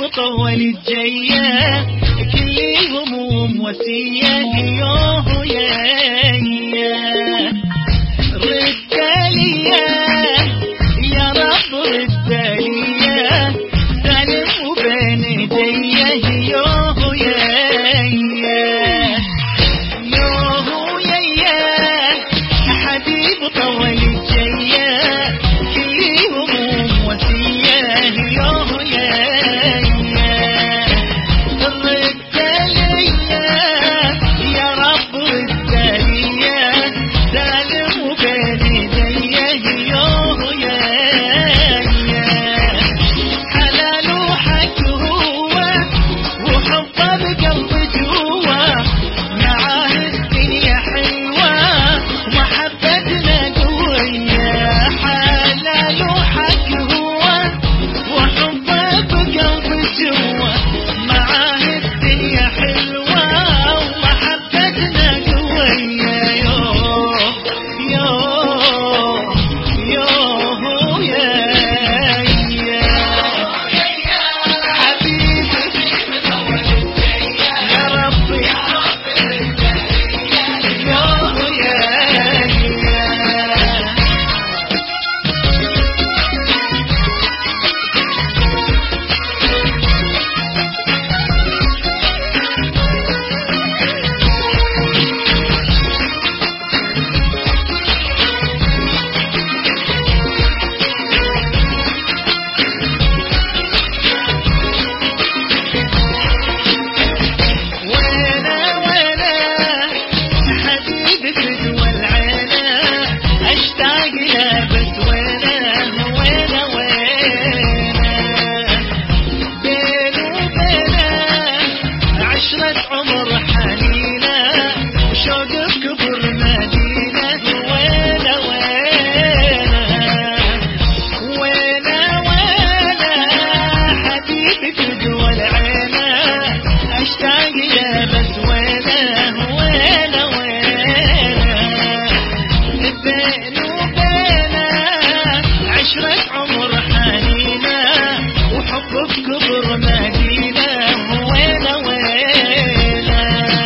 طول الجية كل هموم وسية يوه يا رد لي يا رب رد لي سالم وبين ايديه يوه يا يوه يا حبيب طول الجية كل هموم وسية يوه يا رد لي يا رب رد لي سالم وبين ايديه يوه يا حلال وحق هو وحبه بقلب جوا معاه الدنيا حلوة ومحبتنا قوية حلال وحق هو وحبه بقلب جوا معاه الدنيا حلوة ومحبتنا قوية يوه يوه يوه يا يا حبيبي يا ربي يوه يا يا وانا وانا حبيبي فدوى العينة اشتاق له بس وانا وانا وانا بيني وبينه عشرة عمر حنينة وشوق بكبر مدينة وانا وانا وانا وانا حبيبي فدوى العينة اشتاق له بس وانا وانا وانا بيني وبينه عشرة عمر حنينة وحب بكبر مدينة وانا وانا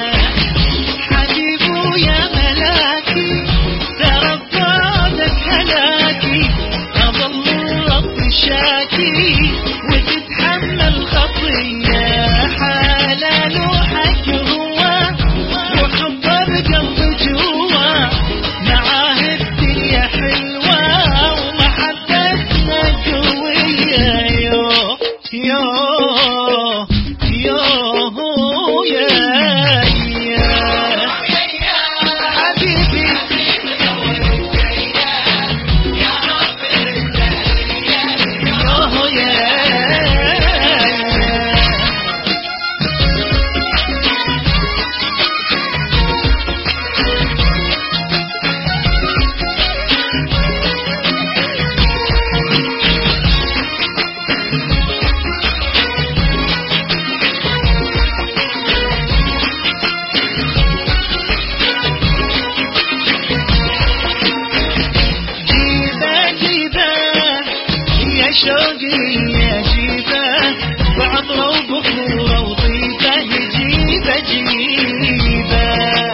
حبيبو يا ملاكي ترى بعدك هلاكي أظل رب شاكي وتتحمل خطية حلال وحق هو وحبه بقلب جوا معاه الدنيا حلوة ومحبتنا قوية يو يو يو يا يا حبيبي يوه يا جيبه جيبه يا شوقي يا جيبه بعطره وبخوره وطيبه جيبه جيبه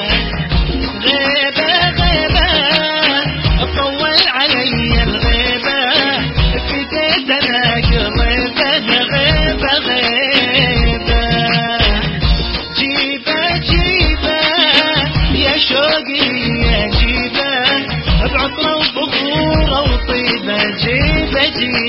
غيبه غيبه طول علي الغيبه فديت انا قريبه غيبه غيبه جيبه جيبه يا شوقي يا جيبه بعطره وبخوره وطيبه جيبه جيبه